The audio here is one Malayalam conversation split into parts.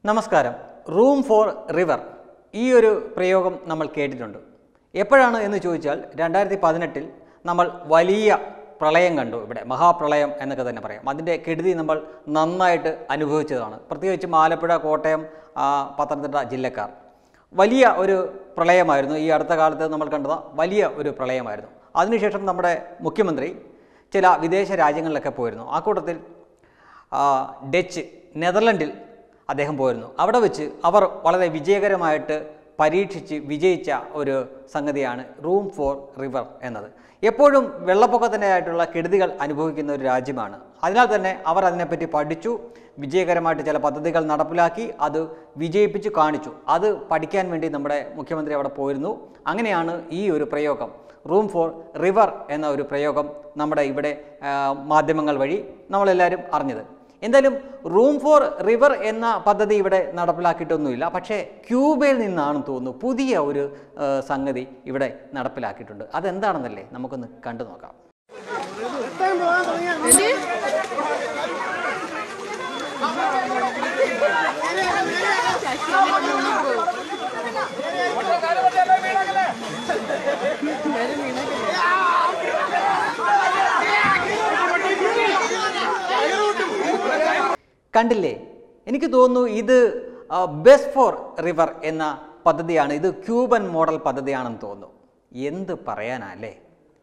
നമസ്കാരം റൂം ഫോർ റിവർ ഈ ഒരു പ്രയോഗം നമ്മൾ കേട്ടിട്ടുണ്ട് എപ്പോഴാണ് എന്ന് ചോദിച്ചാൽ രണ്ടായിരത്തി പതിനെട്ടിൽ നമ്മൾ വലിയ പ്രളയം കണ്ടു ഇവിടെ മഹാപ്രളയം എന്നൊക്കെ തന്നെ പറയാം അതിൻ്റെ കെടുതി നമ്മൾ നന്നായിട്ട് അനുഭവിച്ചതാണ് പ്രത്യേകിച്ചും ആലപ്പുഴ കോട്ടയം ആ, പത്തനംതിട്ട ജില്ലക്കാർ വലിയ ഒരു പ്രളയമായിരുന്നു ഈ അടുത്ത കാലത്ത് നമ്മൾ കണ്ടത് വലിയ ഒരു പ്രളയമായിരുന്നു അതിനുശേഷം നമ്മുടെ മുഖ്യമന്ത്രി ചില വിദേശ രാജ്യങ്ങളിലൊക്കെ പോയിരുന്നു ആ കൂട്ടത്തിൽ ആ, ഡച്ച് നെതർലൻഡിൽ അദ്ദേഹം പോയിരുന്നു അവിടെ വെച്ച് അവർ വളരെ വിജയകരമായിട്ട് പരീക്ഷിച്ച് വിജയിച്ച ഒരു സംഗതിയാണ് റൂം ഫോർ റിവർ എന്നത് എപ്പോഴും വെള്ളപ്പൊക്കത്തിൻ്റെതായിട്ടുള്ള കെടുതികൾ അനുഭവിക്കുന്ന ഒരു രാജ്യമാണ് അതിനാൽ തന്നെ അവർ അതിനെപ്പറ്റി പഠിച്ചു വിജയകരമായിട്ട് ചില പദ്ധതികൾ നടപ്പിലാക്കി അത് വിജയിപ്പിച്ച് കാണിച്ചു അത് പഠിക്കാൻ വേണ്ടി നമ്മുടെ മുഖ്യമന്ത്രി അവിടെ പോയിരുന്നു അങ്ങനെയാണ് ഈ ഒരു പ്രയോഗം റൂം ഫോർ റിവർ എന്ന ഒരു പ്രയോഗം നമ്മുടെ ഇവിടെ ആ, മാധ്യമങ്ങൾ വഴി നമ്മളെല്ലാവരും അറിഞ്ഞത് എന്തായാലും റൂം ഫോർ റിവർ എന്ന പദ്ധതി ഇവിടെ നടപ്പിലാക്കിയിട്ടൊന്നുമില്ല പക്ഷേ ക്യൂബയിൽ നിന്നാണെന്ന് തോന്നുന്നു പുതിയ ഒരു ആ, സംഗതി ഇവിടെ നടപ്പിലാക്കിയിട്ടുണ്ട് അതെന്താണെന്നല്ലേ നമുക്കൊന്ന് കണ്ടു നോക്കാം കണ്ടില്ലേ എനിക്ക് തോന്നുന്നു ഇത് ബെസ്റ്റ് ഫോർ റിവർ എന്ന പദ്ധതിയാണ് ഇത് ക്യൂബൻ മോഡൽ പദ്ധതിയാണെന്ന് തോന്നുന്നു എന്ത് പറയാനല്ലേ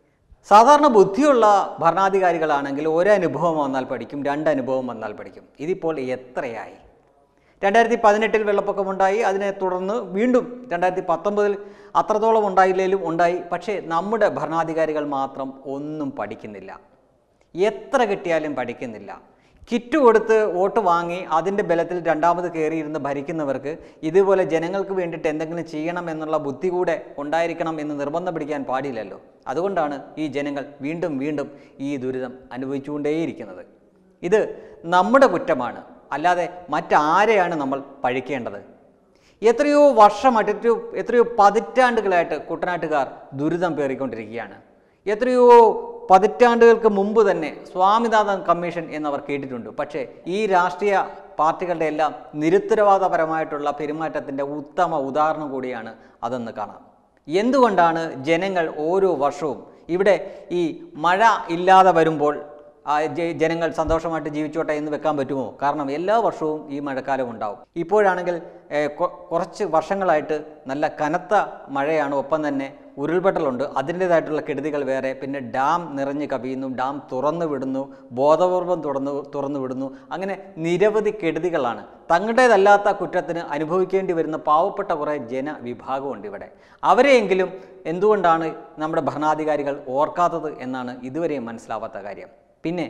സാധാരണ ബുദ്ധിയുള്ള ഭരണാധികാരികളാണെങ്കിൽ ഒരനുഭവം വന്നാൽ പഠിക്കും രണ്ട് അനുഭവം വന്നാൽ പഠിക്കും ഇതിപ്പോൾ എത്രയായി രണ്ടായിരത്തി പതിനെട്ടിൽ വെള്ളപ്പൊക്കമുണ്ടായി അതിനെ തുടർന്ന് വീണ്ടും രണ്ടായിരത്തി പത്തൊമ്പതിൽ അത്രത്തോളം ഉണ്ടായില്ലെങ്കിലും ഉണ്ടായി പക്ഷേ നമ്മുടെ ഭരണാധികാരികൾ മാത്രം ഒന്നും പഠിക്കുന്നില്ല എത്ര കിട്ടിയാലും പഠിക്കുന്നില്ല കിറ്റ് കൊടുത്ത് വോട്ട് വാങ്ങി അതിൻ്റെ ബലത്തിൽ രണ്ടാമത് കയറിയിരുന്ന് ഭരിക്കുന്നവർക്ക് ഇതുപോലെ ജനങ്ങൾക്ക് വേണ്ടിയിട്ട് എന്തെങ്കിലും ചെയ്യണം എന്നുള്ള ബുദ്ധി കൂടെ ഉണ്ടായിരിക്കണം എന്ന് നിർബന്ധം പിടിക്കാൻ പാടില്ലല്ലോ അതുകൊണ്ടാണ് ഈ ജനങ്ങൾ വീണ്ടും വീണ്ടും ഈ ദുരിതം അനുഭവിച്ചുകൊണ്ടേയിരിക്കുന്നത് ഇത് നമ്മുടെ കുറ്റമാണ് അല്ലാതെ മറ്റാരെയാണ് നമ്മൾ പഴിക്കേണ്ടത് എത്രയോ വർഷമായിട്ട് എത്രയോ എത്രയോ പതിറ്റാണ്ടുകളായിട്ട് കുട്ടനാട്ടുകാർ ദുരിതം പേറിക്കൊണ്ടിരിക്കുകയാണ് എത്രയോ പതിറ്റാണ്ടുകൾക്ക് മുമ്പ് തന്നെ സ്വാമിനാഥൻ കമ്മീഷൻ എന്നവർ കേട്ടിട്ടുണ്ട് പക്ഷേ ഈ രാഷ്ട്രീയ പാർട്ടികളുടെ എല്ലാം നിരുത്തരവാദപരമായിട്ടുള്ള പെരുമാറ്റത്തിൻ്റെ ഉത്തമ ഉദാഹരണം കൂടിയാണ് അതെന്ന് കാണാം എന്തുകൊണ്ടാണ് ജനങ്ങൾ ഓരോ വർഷവും ഇവിടെ ഈ മഴ ഇല്ലാതെ വരുമ്പോൾ ആ ജ- ജനങ്ങൾ സന്തോഷമായിട്ട് ജീവിച്ചോട്ടെ എന്ന് വെക്കാൻ പറ്റുമോ കാരണം എല്ലാ വർഷവും ഈ മഴക്കാലം ഉണ്ടാവും ഇപ്പോഴാണെങ്കിൽ ഏഹ്, കൊ- കുറച്ച് വർഷങ്ങളായിട്ട് നല്ല കനത്ത മഴയാണ് ഒപ്പം തന്നെ ഉരുൾപൊട്ടലുണ്ട് അതിൻ്റേതായിട്ടുള്ള കെടുതികൾ വേറെ പിന്നെ ഡാം നിറഞ്ഞ് കവിയുന്നു ഡാം തുറന്നു വിടുന്നു ബോധപൂർവം തുറന്നു തുറന്നു വിടുന്നു അങ്ങനെ നിരവധി കെടുതികളാണ് തങ്ങളുടേതല്ലാത്ത കുറ്റത്തിന് അനുഭവിക്കേണ്ടി വരുന്ന പാവപ്പെട്ട കുറേ ജനവിഭാഗമുണ്ട് ഇവിടെ അവരെയെങ്കിലും എന്തുകൊണ്ടാണ് നമ്മുടെ ഭരണാധികാരികൾ ഓർക്കാത്തത് എന്നാണ് ഇതുവരെയും മനസ്സിലാവാത്ത കാര്യം പിന്നെ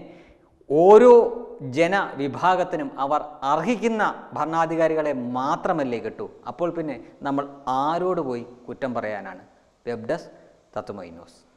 ഓരോ ജനവിഭാഗത്തിനും അവർ അർഹിക്കുന്ന ഭരണാധികാരികളെ മാത്രമല്ലേ കിട്ടൂ അപ്പോൾ പിന്നെ നമ്മൾ ആരോട് പോയി കുറ്റം പറയാനാണ് വെബ് ഡെസ്ക് തത്തുമൈ ന്യൂസ്